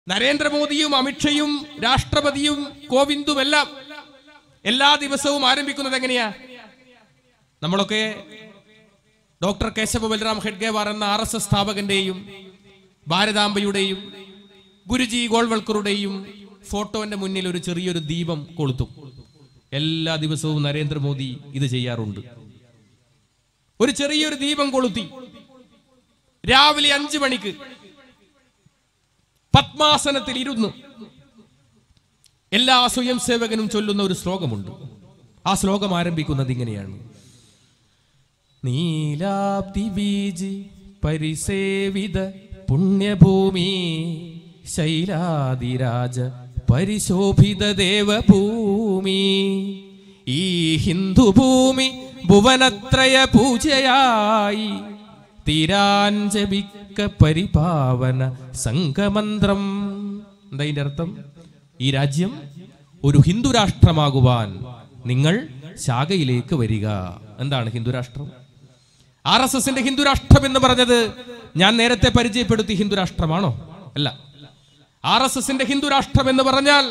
നരേന്ദ്രമോദിയും അമിത്ഷയും രാഷ്ട്രപതിയും കോവിന്ദും എല്ലാം എല്ലാ ദിവസവും ആരംഭിക്കുന്നത് എങ്ങനെയാ നമ്മളൊക്കെ ഡോക്ടർ കേശവ ബലറാം ഹെഡ്ഗേവാർ എന്ന ആർ എസ് എസ് സ്ഥാപകന്റെയും ഭാരതാംബയുടെയും ഗുരുജി ഗോൾവൾക്കറുടെയും ഫോട്ടോന്റെ മുന്നിൽ ഒരു ചെറിയൊരു ദീപം കൊളുത്തും എല്ലാ ദിവസവും നരേന്ദ്രമോദി ഇത് ചെയ്യാറുണ്ട് ഒരു ചെറിയൊരു ദീപം കൊളുത്തി രാവിലെ അഞ്ചു മണിക്ക് പത്മാസനത്തിൽ ഇരുന്ന് എല്ലാ സ്വയം സേവകനും ചൊല്ലുന്ന ഒരു ശ്ലോകമുണ്ട് ആ ശ്ലോകം ആരംഭിക്കുന്നത് ഇങ്ങനെയാണ് നീലാബ്ദി ബീജി പരിസേവിത പുണ്യഭൂമി ശൈലാദിരാജ പരിശോഭിത ദേവഭൂമി ഈ ഹിന്ദുഭൂമി ഭുവനത്രയ പൂജയായി തീരാഞ്ജപിക്ക പരിപാവന സംഘമന്ത്രം എന്താ ഇതിന്റെ അർത്ഥം ഈ രാജ്യം ഒരു ഹിന്ദു രാഷ്ട്രമാകുവാൻ നിങ്ങൾ ശാഖയിലേക്ക് വരിക എന്താണ് ഹിന്ദു രാഷ്ട്രം ആർ എസ് എസിന്റെ ഹിന്ദു രാഷ്ട്രം എന്ന് പറഞ്ഞത് ഞാൻ നേരത്തെ പരിചയപ്പെടുത്തി ഹിന്ദു രാഷ്ട്രമാണോ അല്ല ആർ എസ് എസിന്റെ ഹിന്ദു രാഷ്ട്രം എന്ന് പറഞ്ഞാൽ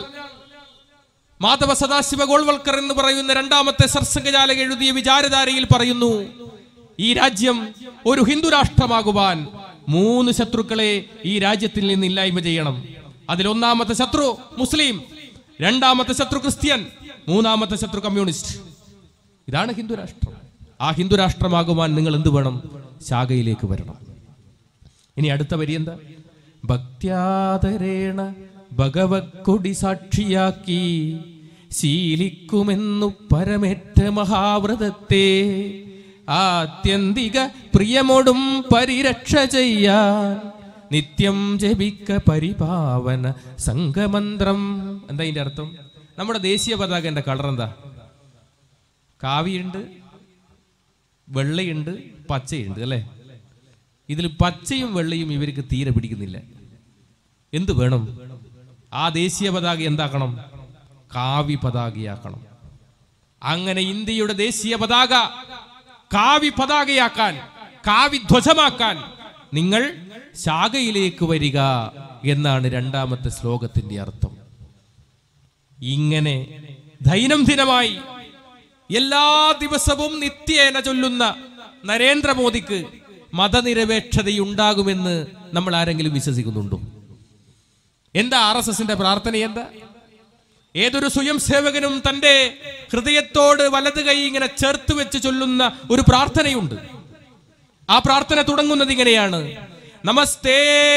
മാധവ സദാശിവ ഗോൾവൽക്കർ എന്ന് പറയുന്ന രണ്ടാമത്തെ സർസംഘചാലക എഴുതിയ വിചാരധാരയിൽ പറയുന്നു ഈ രാജ്യം ഒരു ഹിന്ദു രാഷ്ട്രമാകുവാൻ മൂന്ന് ശത്രുക്കളെ ഈ രാജ്യത്തിൽ നിന്ന് ഇല്ലായ്മ ചെയ്യണം അതിൽ ഒന്നാമത്തെ ശത്രു മുസ്ലിം രണ്ടാമത്തെ ശത്രു ക്രിസ്ത്യൻ മൂന്നാമത്തെ ശത്രു കമ്മ്യൂണിസ്റ്റ് ഇതാണ് ഹിന്ദു രാഷ്ട്രം ആ ഹിന്ദു രാഷ്ട്രമാകുവാൻ നിങ്ങൾ എന്ത് വേണം ശാഖയിലേക്ക് വരണം ഇനി അടുത്ത വരി എന്താ ഭക്ത്യാദരേണ ഭഗവത്കൊടി സാക്ഷിയാക്കി ശീലിക്കുമെന്നു പരമേറ്റ മഹാവ്രതത്തെ ആത്യന്തിക പ്രിയമോടും പരിരക്ഷ ചെയ്യാൻ നിത്യം ജപിക്ക പരിപാവന സംഘമന്ത്രം എന്താ ഇതിന്റെ അർത്ഥം നമ്മുടെ ദേശീയ പതാകന്റെ കളർ എന്താ കാവിയുണ്ട് വെള്ളയുണ്ട് പച്ചയുണ്ട് അല്ലേ ഇതിൽ പച്ചയും വെള്ളയും ഇവർക്ക് തീരെ പിടിക്കുന്നില്ല എന്ത് വേണം ആ ദേശീയ പതാക എന്താക്കണം കാവി പതാകയാക്കണം അങ്ങനെ ഇന്ത്യയുടെ ദേശീയ പതാക കാവി പതാകയാക്കാൻ കാവി ധ്വജമാക്കാൻ നിങ്ങൾ ശാഖയിലേക്ക് വരിക എന്നാണ് രണ്ടാമത്തെ ശ്ലോകത്തിന്റെ അർത്ഥം ഇങ്ങനെ ദൈനംദിനമായി എല്ലാ ദിവസവും നിത്യേന ചൊല്ലുന്ന നരേന്ദ്രമോദിക്ക് മതനിരപേക്ഷതയുണ്ടാകുമെന്ന് നമ്മൾ ആരെങ്കിലും വിശ്വസിക്കുന്നുണ്ടോ എന്താ ആർ എസ് എസിന്റെ പ്രാർത്ഥന എന്താ ഏതൊരു സ്വയം സേവകനും തന്റെ ഹൃദയത്തോട് വലത് കൈ ഇങ്ങനെ ചേർത്ത് വെച്ച് ചൊല്ലുന്ന ഒരു പ്രാർത്ഥനയുണ്ട് ആ പ്രാർത്ഥന തുടങ്ങുന്നത് ഇങ്ങനെയാണ് നമസ്തേ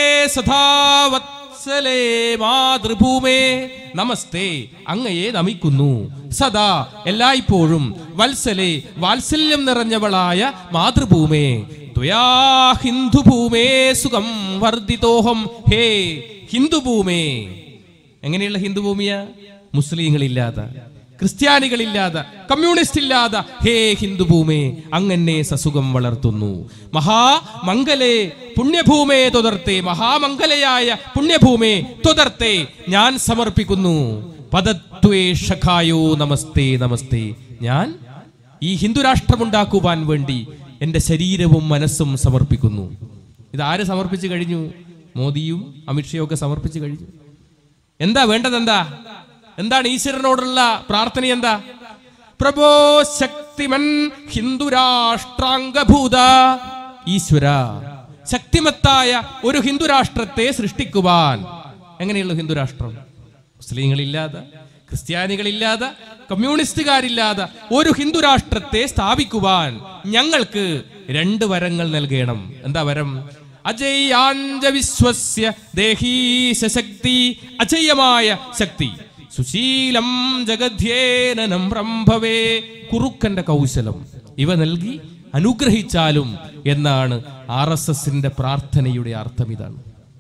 സദാവത്സലേ മാതൃഭൂമേ നമസ്തേ അങ്ങയെ നമിക്കുന്നു സദാ എല്ലായ്പ്പോഴും വത്സലേ വാത്സല്യം നിറഞ്ഞവളായ മാതൃഭൂമേ ത്വയാ ഹിന്ദുഭൂമേ സുഖം വർദ്ധിതോഹം ഹേ ഹിന്ദുഭൂമേ എങ്ങനെയുള്ള ഹിന്ദുഭൂമിയാ മുസ്ലിങ്ങളില്ലാതെ ക്രിസ്ത്യാനികളില്ലാതെ കമ്മ്യൂണിസ്റ്റ് ഇല്ലാതെ ഹേ ഹിന്ദുഭൂമേ അങ്ങനെ സസുഖം വളർത്തുന്നു മഹാമംഗലേ പുണ്യഭൂമേ തുടർത്തെ മഹാമംഗലയായ പുണ്യഭൂമേ തുടർത്തെ ഞാൻ സമർപ്പിക്കുന്നു പദത്വേ ഷഖായോ നമസ്തേ നമസ്തേ ഞാൻ ഈ ഹിന്ദു രാഷ്ട്രമുണ്ടാക്കുവാൻ വേണ്ടി എൻ്റെ ശരീരവും മനസ്സും സമർപ്പിക്കുന്നു ഇത് ആര് സമർപ്പിച്ചു കഴിഞ്ഞു മോദിയും അമിത്ഷയും ഒക്കെ സമർപ്പിച്ചു കഴിഞ്ഞു എന്താ വേണ്ടത് എന്താ എന്താണ് ഈശ്വരനോടുള്ള പ്രാർത്ഥന എന്താ പ്രഭോ ശക്തിമൻ ഹിന്ദുരാഷ്ട്രാംഗഭൂത ഈശ്വര ശക്തിമത്തായ ഒരു ഹിന്ദുരാഷ്ട്രത്തെ സൃഷ്ടിക്കുവാൻ എങ്ങനെയുള്ള ഹിന്ദുരാഷ്ട്രം മുസ്ലിങ്ങളില്ലാതെ ക്രിസ്ത്യാനികളില്ലാതെ കമ്മ്യൂണിസ്റ്റുകാരില്ലാതെ ഒരു ഹിന്ദുരാഷ്ട്രത്തെ സ്ഥാപിക്കുവാൻ ഞങ്ങൾക്ക് രണ്ട് വരങ്ങൾ നൽകണം എന്താ വരം അജയാഞ്ച വിശ്വസ്യ ദേഹീശ ശക്തി അജയമായ ശക്തി സുശീലം ജഗധ്യേനനം ഭവേ കുറുക്കന്റെ കൗശലം ഇവ നൽകി അനുഗ്രഹിച്ചാലും എന്നാണ് ആർ എസ് എസിന്റെ പ്രാർത്ഥനയുടെ അർത്ഥം ഇതാണ്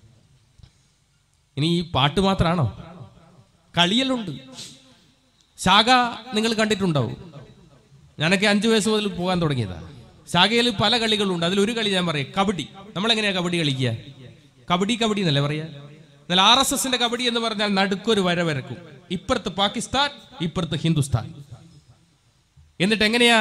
ഇനി ഈ പാട്ട് മാത്രാണോ കളിയലുണ്ട് ശാഖ നിങ്ങൾ കണ്ടിട്ടുണ്ടാവും ഞാനൊക്കെ അഞ്ചു വയസ്സ് മുതൽ പോകാൻ തുടങ്ങിയതാ ശാഖയിൽ പല കളികളുണ്ട് അതിലൊരു കളി ഞാൻ പറയാം കബഡി നമ്മൾ എങ്ങനെയാ കബഡി കളിക്കുക കബഡി കബഡി എന്നല്ലേ പറയാ എന്നാൽ ആർ എസ് എസിന്റെ കബഡി എന്ന് പറഞ്ഞാൽ നടുക്കൊരു വര വരക്കും ഇപ്പുറത്ത് പാകിസ്ഥാൻ ഇപ്പുറത്ത് ഹിന്ദുസ്ഥാൻ എന്നിട്ട് എങ്ങനെയാ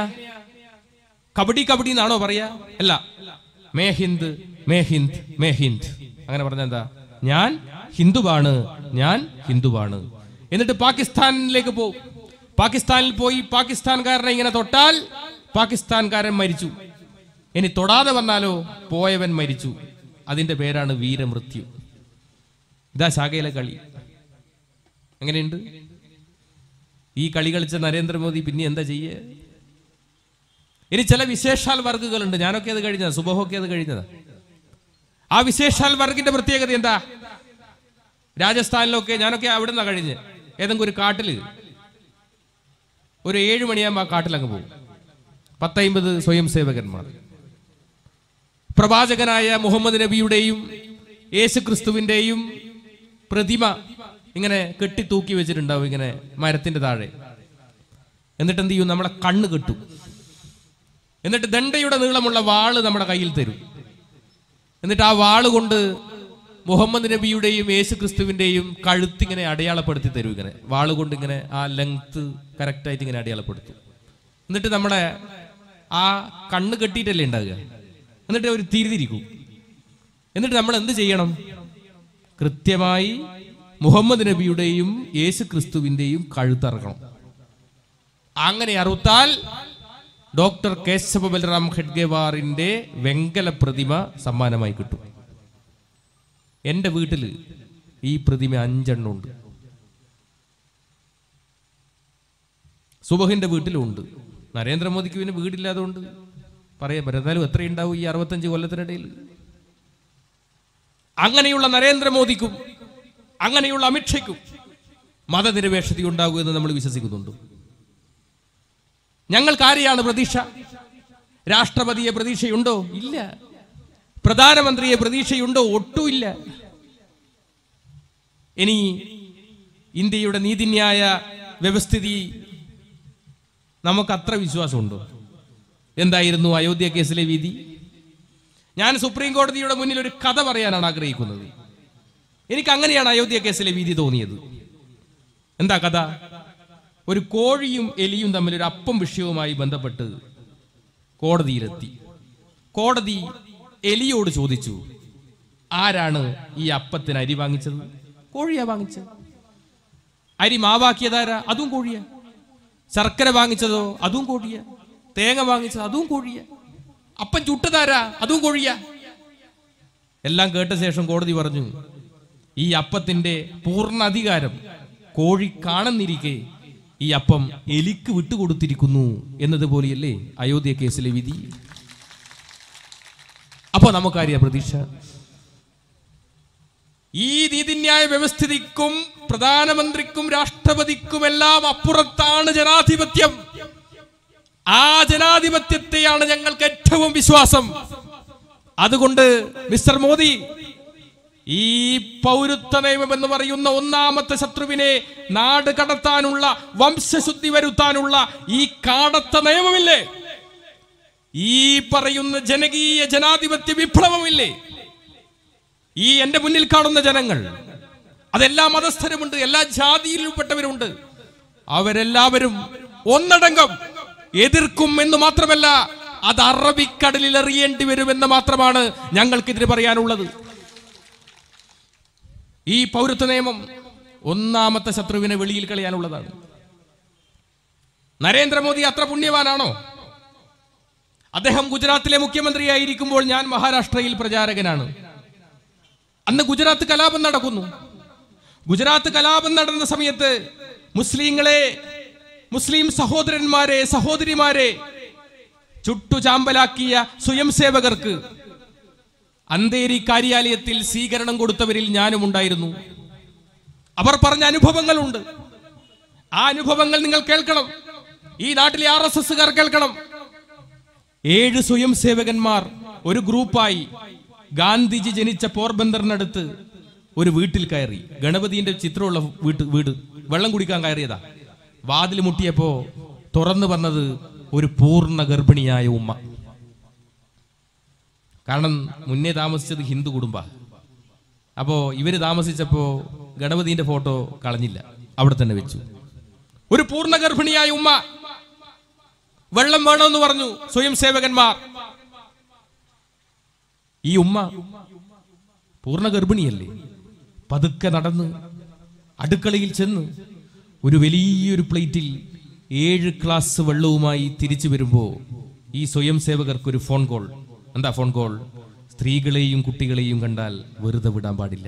കബഡി കബഡി എന്നാണോ പറയാ അല്ല മേ ഹിന്ദ് മേ ഹിന്ദ് മേ ഹിന്ദ് അങ്ങനെ പറഞ്ഞ എന്താ ഞാൻ ഹിന്ദുവാണ് ഞാൻ ഹിന്ദുവാണ് എന്നിട്ട് പാകിസ്ഥാനിലേക്ക് പോകും പാകിസ്ഥാനിൽ പോയി പാകിസ്ഥാൻകാരനെ ഇങ്ങനെ തൊട്ടാൽ പാകിസ്ഥാൻകാരൻ മരിച്ചു ഇനി തൊടാതെ വന്നാലോ പോയവൻ മരിച്ചു അതിന്റെ പേരാണ് വീരമൃത്യു ഇതാ ശാഖയിലെ കളി എങ്ങനെയുണ്ട് ഈ കളി കളിച്ച നരേന്ദ്രമോദി പിന്നെ എന്താ ചെയ്യേ ഇനി ചില വിശേഷാൽ വർഗുകളുണ്ട് ഞാനൊക്കെ അത് കഴിഞ്ഞതാ സുബഹൊക്കെ അത് കഴിഞ്ഞതാ ആ വിശേഷാൽ വർഗിന്റെ പ്രത്യേകത എന്താ രാജസ്ഥാനിലൊക്കെ ഞാനൊക്കെ അവിടെ നിന്നാ കഴിഞ്ഞ് ഏതെങ്കിലും ഒരു കാട്ടില് ഒരു ഏഴ് മണിയാകുമ്പോൾ ആ കാട്ടിലങ്ങ് പോകും പത്തൈമ്പത് സ്വയം സേവകന്മാർ പ്രവാചകനായ മുഹമ്മദ് നബിയുടെയും യേശു ക്രിസ്തുവിന്റെയും പ്രതിമ ഇങ്ങനെ കെട്ടി തൂക്കി വെച്ചിട്ടുണ്ടാവും ഇങ്ങനെ മരത്തിന്റെ താഴെ എന്നിട്ട് എന്ത് ചെയ്യും നമ്മളെ കണ്ണ് കെട്ടും എന്നിട്ട് ദണ്ഡയുടെ നീളമുള്ള വാള് നമ്മുടെ കയ്യിൽ തരും എന്നിട്ട് ആ വാള് കൊണ്ട് മുഹമ്മദ് നബിയുടെയും യേശു ക്രിസ്തുവിന്റെയും കഴുത്തിങ്ങനെ അടയാളപ്പെടുത്തി തരും ഇങ്ങനെ വാള് കൊണ്ട് ഇങ്ങനെ ആ ലെങ്ത് കറക്റ്റായിട്ട് ഇങ്ങനെ അടയാളപ്പെടുത്തും എന്നിട്ട് നമ്മുടെ ആ കണ്ണ് കെട്ടിയിട്ടല്ലേ ഉണ്ടാകുക എന്നിട്ട് അവർ തിരിതിരിക്കും എന്നിട്ട് നമ്മൾ എന്ത് ചെയ്യണം കൃത്യമായി മുഹമ്മദ് നബിയുടെയും യേശു ക്രിസ്തുവിന്റെയും കഴുത്തറക്കണം അങ്ങനെ അറുത്താൽ ഡോക്ടർ കേശവ ബലറാം ഖഡ്ഗേവാറിന്റെ വെങ്കല പ്രതിമ സമ്മാനമായി കിട്ടും എൻ്റെ വീട്ടിൽ ഈ പ്രതിമ അഞ്ചെണ്ണം ഉണ്ട് സുബഹിന്റെ വീട്ടിലും ഉണ്ട് നരേന്ദ്രമോദിക്ക് പിന്നെ വീടില്ലാതുകൊണ്ട് പറയാൻ പറ്റും എന്നാലും എത്രയുണ്ടാവും ഈ അറുപത്തഞ്ച് കൊല്ലത്തിനിടയിൽ അങ്ങനെയുള്ള നരേന്ദ്രമോദിക്കും അങ്ങനെയുള്ള അമിത്ഷയ്ക്കും മതനിരപേക്ഷത ഉണ്ടാകും എന്ന് നമ്മൾ വിശ്വസിക്കുന്നുണ്ട് ഞങ്ങൾക്ക് ആരെയാണ് പ്രതീക്ഷ രാഷ്ട്രപതിയെ പ്രതീക്ഷയുണ്ടോ ഇല്ല പ്രധാനമന്ത്രിയെ പ്രതീക്ഷയുണ്ടോ ഒട്ടുമില്ല ഇനി ഇന്ത്യയുടെ നീതിന്യായ വ്യവസ്ഥിതി നമുക്ക് അത്ര വിശ്വാസമുണ്ടോ എന്തായിരുന്നു അയോധ്യ കേസിലെ വിധി ഞാൻ സുപ്രീം കോടതിയുടെ മുന്നിൽ ഒരു കഥ പറയാനാണ് ആഗ്രഹിക്കുന്നത് എനിക്ക് അങ്ങനെയാണ് അയോധ്യ കേസിലെ വിധി തോന്നിയത് എന്താ കഥ ഒരു കോഴിയും എലിയും തമ്മിൽ ഒരു അപ്പം വിഷയവുമായി ബന്ധപ്പെട്ട് കോടതിയിലെത്തി കോടതി എലിയോട് ചോദിച്ചു ആരാണ് ഈ അപ്പത്തിന് അരി വാങ്ങിച്ചത് കോഴിയാ വാങ്ങിച്ചത് അരി മാവാക്കിയതാരാ അതും കോഴിയാ ശർക്കര വാങ്ങിച്ചതോ അതും കോഴിയ തേങ്ങ വാങ്ങിച്ചത് അതും കോഴിയ അപ്പം ചുട്ടതാരാ അതും കോഴിയ എല്ലാം കേട്ട ശേഷം കോടതി പറഞ്ഞു ഈ അപ്പത്തിന്റെ പൂർണ്ണ അധികാരം കോഴി കാണുന്നിരിക്കെ ഈ അപ്പം എലിക്ക് വിട്ടുകൊടുത്തിരിക്കുന്നു എന്നതുപോലെയല്ലേ അയോധ്യ കേസിലെ വിധി അപ്പൊ നമുക്കറിയാം പ്രതീക്ഷ ഈ നീതിന്യായ വ്യവസ്ഥിതിക്കും പ്രധാനമന്ത്രിക്കും രാഷ്ട്രപതിക്കുമെല്ലാം അപ്പുറത്താണ് ജനാധിപത്യം ആ ജനാധിപത്യത്തെയാണ് ഞങ്ങൾക്ക് ഏറ്റവും വിശ്വാസം അതുകൊണ്ട് മിസ്റ്റർ മോദി ഈ പൗരത്വ നിയമം എന്ന് പറയുന്ന ഒന്നാമത്തെ ശത്രുവിനെ നാട് കടത്താനുള്ള വംശശുദ്ധി വരുത്താനുള്ള ഈ കാടത്ത നിയമമില്ലേ ഈ പറയുന്ന ജനകീയ ജനാധിപത്യ വിപ്ലവമില്ലേ ഈ എന്റെ മുന്നിൽ കാണുന്ന ജനങ്ങൾ അതെല്ലാ മതസ്ഥരുമുണ്ട് എല്ലാ ജാതിയിലുംപ്പെട്ടവരുണ്ട് അവരെല്ലാവരും ഒന്നടങ്കം എതിർക്കും എന്ന് മാത്രമല്ല അത് അറബിക്കടലിൽ എറിയേണ്ടി വരുമെന്ന് മാത്രമാണ് ഞങ്ങൾക്കിതിന് പറയാനുള്ളത് ഈ പൗരത്വ നിയമം ഒന്നാമത്തെ ശത്രുവിനെ വെളിയിൽ കളയാനുള്ളതാണ് നരേന്ദ്രമോദി അത്ര പുണ്യവാനാണോ അദ്ദേഹം ഗുജറാത്തിലെ മുഖ്യമന്ത്രിയായിരിക്കുമ്പോൾ ഞാൻ മഹാരാഷ്ട്രയിൽ പ്രചാരകനാണ് അന്ന് ഗുജറാത്ത് കലാപം നടക്കുന്നു ഗുജറാത്ത് കലാപം നടന്ന സമയത്ത് മുസ്ലിങ്ങളെ മുസ്ലിം സഹോദരന്മാരെ സഹോദരിമാരെ ചുട്ടുചാമ്പലാക്കിയ സ്വയം സേവകർക്ക് അന്തേരി കാര്യാലയത്തിൽ സ്വീകരണം കൊടുത്തവരിൽ ഞാനും ഉണ്ടായിരുന്നു അവർ പറഞ്ഞ അനുഭവങ്ങളുണ്ട് ആ അനുഭവങ്ങൾ നിങ്ങൾ കേൾക്കണം ഈ നാട്ടിലെ ആർ എസ് എസ്സുകാർ കേൾക്കണം ഏഴ് സ്വയം സേവകന്മാർ ഒരു ഗ്രൂപ്പായി ഗാന്ധിജി ജനിച്ച പോർബന്ദറിനടുത്ത് ഒരു വീട്ടിൽ കയറി ഗണപതിന്റെ ചിത്രമുള്ള വീട്ട് വീട് വെള്ളം കുടിക്കാൻ കയറിയതാ വാതിൽ മുട്ടിയപ്പോ തുറന്നു വന്നത് ഒരു പൂർണ്ണ ഗർഭിണിയായ ഉമ്മ കാരണം മുന്നേ താമസിച്ചത് ഹിന്ദു കുടുംബ അപ്പോ ഇവര് താമസിച്ചപ്പോ ഗണപതിന്റെ ഫോട്ടോ കളഞ്ഞില്ല അവിടെ തന്നെ വെച്ചു ഒരു പൂർണ്ണ ഗർഭിണിയായ ഉമ്മ വെള്ളം വേണമെന്ന് പറഞ്ഞു സ്വയം സേവകന്മാർ ഈ ഉമ്മ പൂർണ്ണ ഗർഭിണിയല്ലേ പതുക്കെ നടന്ന് അടുക്കളയിൽ ചെന്ന് ഒരു വലിയൊരു പ്ലേറ്റിൽ ഏഴ് ഗ്ലാസ് വെള്ളവുമായി തിരിച്ചു വരുമ്പോൾ ഈ സ്വയം സേവകർക്ക് ഒരു ഫോൺ കോൾ എന്താ ഫോൺ കോൾ സ്ത്രീകളെയും കുട്ടികളെയും കണ്ടാൽ വെറുതെ വിടാൻ പാടില്ല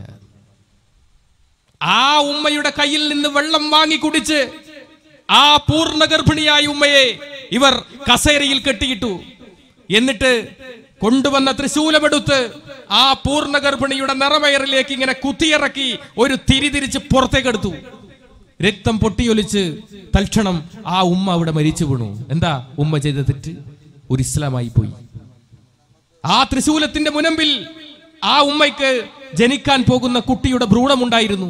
ആ ഉമ്മയുടെ കയ്യിൽ നിന്ന് വെള്ളം വാങ്ങി കുടിച്ച് ആ പൂർണ്ണ ഗർഭിണിയായ ഉമ്മയെ ഇവർ കസേരയിൽ കെട്ടിയിട്ടു എന്നിട്ട് കൊണ്ടുവന്ന തൃശൂലമെടുത്ത് ആ പൂർണ്ണ ഗർഭിണിയുടെ നിറമയറിലേക്ക് ഇങ്ങനെ കുത്തിയിറക്കി ഒരു തിരിതിരിച്ച് പുറത്തേക്കെടുത്തു രക്തം പൊട്ടിയൊലിച്ച് തൽക്ഷണം ആ ഉമ്മ അവിടെ മരിച്ചു വീണു എന്താ ഉമ്മ ചെയ്ത തെറ്റ് ഒരു ഇസ്ലാമായി പോയി ആ തൃശൂലത്തിന്റെ മുനമ്പിൽ ആ ഉമ്മയ്ക്ക് ജനിക്കാൻ പോകുന്ന കുട്ടിയുടെ ഭ്രൂണമുണ്ടായിരുന്നു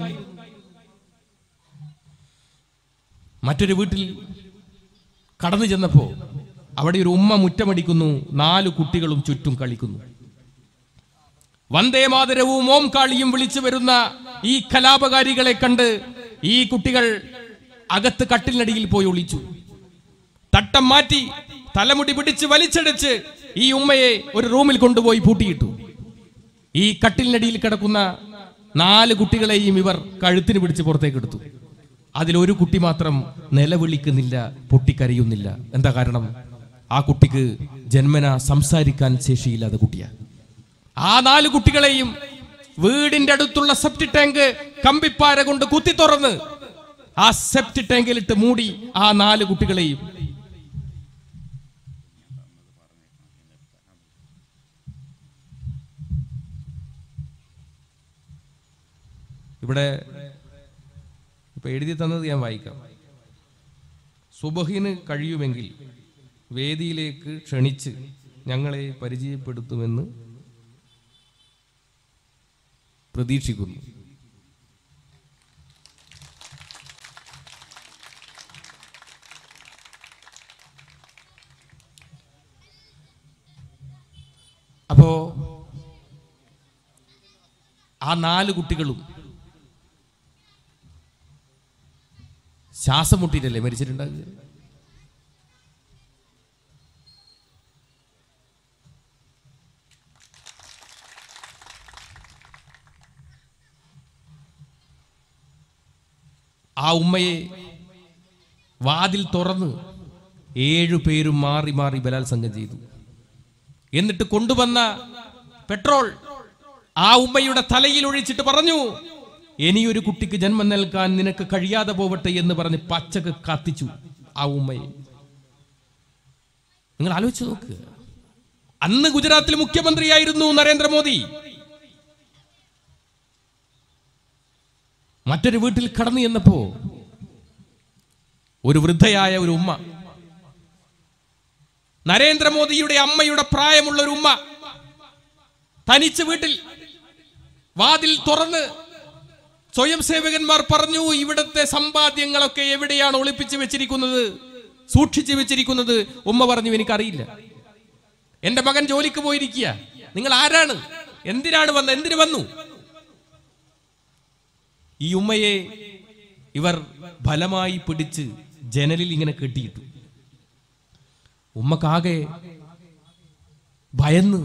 മറ്റൊരു വീട്ടിൽ കടന്നു ചെന്നപ്പോ അവിടെ ഒരു ഉമ്മ മുറ്റമടിക്കുന്നു നാല് കുട്ടികളും ചുറ്റും കളിക്കുന്നു വന്ദേ മാതരവും ഓം കാളിയും വിളിച്ചു വരുന്ന ഈ കലാപകാരികളെ കണ്ട് ഈ കുട്ടികൾ അകത്ത് കട്ടിലിനടിയിൽ പോയി ഒളിച്ചു തട്ടം മാറ്റി തലമുടി പിടിച്ച് വലിച്ചടച്ച് ഈ ഉമ്മയെ ഒരു റൂമിൽ കൊണ്ടുപോയി പൂട്ടിയിട്ടു ഈ കട്ടിലിനടിയിൽ കിടക്കുന്ന നാല് കുട്ടികളെയും ഇവർ കഴുത്തിന് പിടിച്ച് പുറത്തേക്ക് എടുത്തു അതിലൊരു കുട്ടി മാത്രം നിലവിളിക്കുന്നില്ല പൊട്ടിക്കരയുന്നില്ല എന്താ കാരണം ആ കുട്ടിക്ക് ജന്മന സംസാരിക്കാൻ ശേഷിയില്ലാത്ത കുട്ടിയാ ആ നാല് കുട്ടികളെയും വീടിന്റെ അടുത്തുള്ള സെപ്റ്റി ടാങ്ക് കമ്പിപ്പാര കൊണ്ട് കുത്തി തുറന്ന് ആ സെപ്റ്റി ടാങ്കിലിട്ട് മൂടി ആ നാല് കുട്ടികളെയും ഇവിടെ ഇപ്പൊ എഴുതി തന്നത് ഞാൻ വായിക്കാം സുബഹിന് കഴിയുമെങ്കിൽ വേദിയിലേക്ക് ക്ഷണിച്ച് ഞങ്ങളെ പരിചയപ്പെടുത്തുമെന്ന് പ്രതീക്ഷിക്കുന്നു അപ്പോ ആ നാല് കുട്ടികളും ശ്വാസം മുട്ടിയിട്ടല്ലേ മരിച്ചിട്ടുണ്ടാകുക ആ ഉമ്മയെ വാതിൽ തുറന്ന് ഏഴു പേരും മാറി മാറി ബലാത്സംഗം ചെയ്തു എന്നിട്ട് കൊണ്ടുവന്ന പെട്രോൾ ആ ഉമ്മയുടെ തലയിൽ ഒഴിച്ചിട്ട് പറഞ്ഞു ഇനിയൊരു കുട്ടിക്ക് ജന്മം നൽകാൻ നിനക്ക് കഴിയാതെ പോവട്ടെ എന്ന് പറഞ്ഞ് പച്ചക്ക് കത്തിച്ചു ആ ഉമ്മയെ നിങ്ങൾ ആലോചിച്ച് നോക്ക് അന്ന് ഗുജറാത്തിൽ മുഖ്യമന്ത്രിയായിരുന്നു നരേന്ദ്രമോദി മറ്റൊരു വീട്ടിൽ കടന്നു ചെന്നപ്പോ ഒരു വൃദ്ധയായ ഒരു ഉമ്മ നരേന്ദ്രമോദിയുടെ അമ്മയുടെ പ്രായമുള്ള ഒരു ഉമ്മ തനിച്ച് വീട്ടിൽ വാതിൽ തുറന്ന് സ്വയം സേവകന്മാർ പറഞ്ഞു ഇവിടുത്തെ സമ്പാദ്യങ്ങളൊക്കെ എവിടെയാണ് ഒളിപ്പിച്ചു വെച്ചിരിക്കുന്നത് സൂക്ഷിച്ചു വെച്ചിരിക്കുന്നത് ഉമ്മ പറഞ്ഞു എനിക്കറിയില്ല എന്റെ മകൻ ജോലിക്ക് പോയിരിക്കുക നിങ്ങൾ ആരാണ് എന്തിനാണ് വന്ന് എന്തിനു വന്നു ഈ ഉമ്മയെ ഇവർ ഫലമായി പിടിച്ച് ജനലിൽ ഇങ്ങനെ കെട്ടിയിട്ടു ഉമ്മക്കാകെ ഭയന്ന്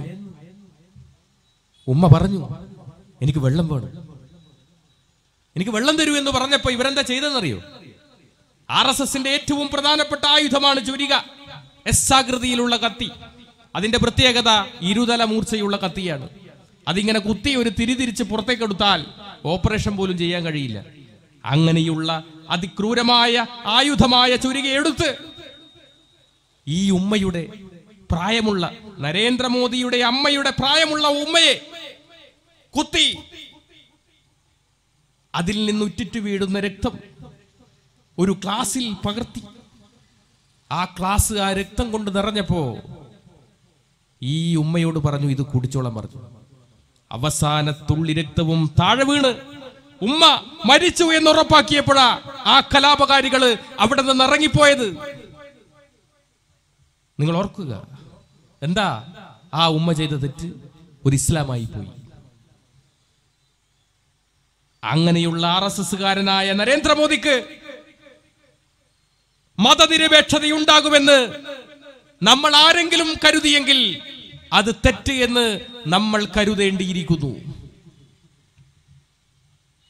ഉമ്മ പറഞ്ഞു എനിക്ക് വെള്ളം വേണം എനിക്ക് വെള്ളം തരൂ എന്ന് പറഞ്ഞപ്പോ ഇവരെന്താ ചെയ്തെന്നറിയോ ആർ എസ് എസിന്റെ ഏറ്റവും പ്രധാനപ്പെട്ട ആയുധമാണ് ചുരിക എസ് ആകൃതിയിലുള്ള കത്തി അതിന്റെ പ്രത്യേകത ഇരുതല മൂർച്ചയുള്ള കത്തിയാണ് അതിങ്ങനെ കുത്തി ഒരു തിരിതിരിച്ച് പുറത്തേക്കെടുത്താൽ ഓപ്പറേഷൻ പോലും ചെയ്യാൻ കഴിയില്ല അങ്ങനെയുള്ള അതിക്രൂരമായ ആയുധമായ ചുരിക എടുത്ത് ഈ ഉമ്മയുടെ പ്രായമുള്ള നരേന്ദ്രമോദിയുടെ അമ്മയുടെ പ്രായമുള്ള ഉമ്മയെ കുത്തി അതിൽ നിന്ന് ഉറ്റിറ്റു വീഴുന്ന രക്തം ഒരു ക്ലാസ്സിൽ പകർത്തി ആ ക്ലാസ് ആ രക്തം കൊണ്ട് നിറഞ്ഞപ്പോ ഈ ഉമ്മയോട് പറഞ്ഞു ഇത് കുടിച്ചോളാൻ പറഞ്ഞു അവസാന തുള്ളി രക്തവും താഴെ വീണ് ഉമ്മ മരിച്ചു എന്ന് ഉറപ്പാക്കിയപ്പോഴാ ആ കലാപകാരികള് അവിടെ നിന്ന് ഇറങ്ങിപ്പോയത് നിങ്ങൾ ഓർക്കുക എന്താ ആ ഉമ്മ ചെയ്ത തെറ്റ് ഒരു ഇസ്ലാമായി പോയി അങ്ങനെയുള്ള ആർ എസ് എസ്സുകാരനായ നരേന്ദ്രമോദിക്ക് മതനിരപേക്ഷതയുണ്ടാകുമെന്ന് നമ്മൾ ആരെങ്കിലും കരുതിയെങ്കിൽ അത് തെറ്റ് എന്ന് നമ്മൾ കരുതേണ്ടിയിരിക്കുന്നു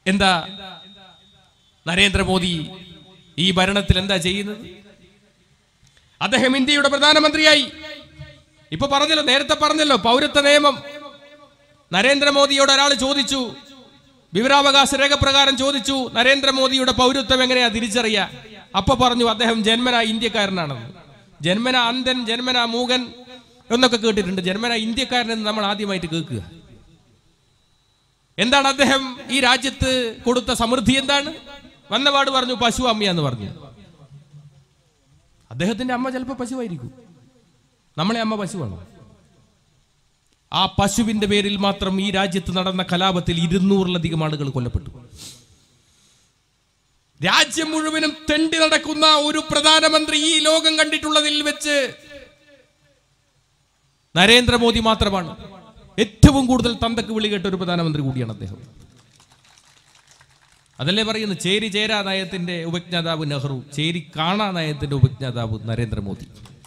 എന്താ നരേന്ദ്രമോദി ഈ ഭരണത്തിൽ എന്താ ചെയ്യുന്നത് അദ്ദേഹം ഇന്ത്യയുടെ പ്രധാനമന്ത്രിയായി ഇപ്പൊ പറഞ്ഞല്ലോ നേരത്തെ പറഞ്ഞല്ലോ പൗരത്വ നിയമം നരേന്ദ്രമോദിയോട് ഒരാൾ ചോദിച്ചു വിവരാവകാശ രേഖ പ്രകാരം ചോദിച്ചു നരേന്ദ്രമോദിയുടെ പൗരത്വം എങ്ങനെയാ തിരിച്ചറിയാ അപ്പൊ പറഞ്ഞു അദ്ദേഹം ജന്മന ഇന്ത്യക്കാരനാണെന്ന് ജന്മന അന്ധൻ ജന്മന മൂകൻ എന്നൊക്കെ കേട്ടിട്ടുണ്ട് ജന്മന ഇന്ത്യക്കാരനെന്ന് നമ്മൾ ആദ്യമായിട്ട് കേൾക്കുക എന്താണ് അദ്ദേഹം ഈ രാജ്യത്ത് കൊടുത്ത സമൃദ്ധി എന്താണ് വന്നപാട് പറഞ്ഞു പശു അമ്മയാന്ന് പറഞ്ഞു അദ്ദേഹത്തിന്റെ അമ്മ ചിലപ്പോൾ പശുവായിരിക്കും നമ്മളെ അമ്മ പശുവാണ് ആ പശുവിന്റെ പേരിൽ മാത്രം ഈ രാജ്യത്ത് നടന്ന കലാപത്തിൽ ഇരുന്നൂറിലധികം ആളുകൾ കൊല്ലപ്പെട്ടു രാജ്യം മുഴുവനും തെണ്ടി നടക്കുന്ന ഒരു പ്രധാനമന്ത്രി ഈ ലോകം കണ്ടിട്ടുള്ളതിൽ വെച്ച് നരേന്ദ്രമോദി മാത്രമാണ് ഏറ്റവും കൂടുതൽ തന്തക്ക് വിളി കേട്ട ഒരു പ്രധാനമന്ത്രി കൂടിയാണ് അദ്ദേഹം അതല്ലേ പറയുന്നു ചേരി ചേരാ നയത്തിന്റെ ഉപജ്ഞാതാവ് നെഹ്റു ചേരി കാണാ നയത്തിന്റെ ഉപജ്ഞാതാവ് നരേന്ദ്രമോദി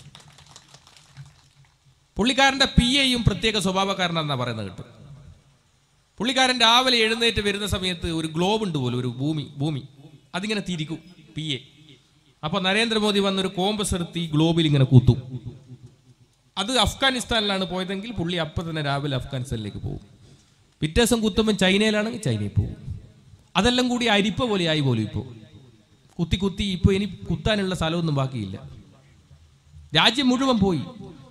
പുള്ളിക്കാരന്റെ പി എയും പ്രത്യേക സ്വഭാവക്കാരനാണെന്നാണ് പറയുന്നത് കേട്ടു പുള്ളിക്കാരൻ രാവിലെ എഴുന്നേറ്റ് വരുന്ന സമയത്ത് ഒരു ഗ്ലോബ് ഉണ്ട് പോലും ഒരു ഭൂമി ഭൂമി അതിങ്ങനെ തിരിക്കും പി എ അപ്പൊ നരേന്ദ്രമോദി വന്നൊരു കോമ്പസ് എടുത്ത് ഈ ഗ്ലോബിൽ ഇങ്ങനെ കുത്തും അത് അഫ്ഗാനിസ്ഥാനിലാണ് പോയതെങ്കിൽ പുള്ളി അപ്പം തന്നെ രാവിലെ അഫ്ഗാനിസ്ഥാനിലേക്ക് പോകും പിറ്റേ ദിവസം കുത്തുമ്പോൾ ചൈനയിലാണെങ്കിൽ ചൈനയിൽ പോകും അതെല്ലാം കൂടി അരിപ്പ പോലെ ആയി പോലും ഇപ്പോൾ കുത്തി കുത്തി ഇപ്പോൾ ഇനി കുത്താനുള്ള സ്ഥലമൊന്നും ബാക്കിയില്ല രാജ്യം മുഴുവൻ പോയി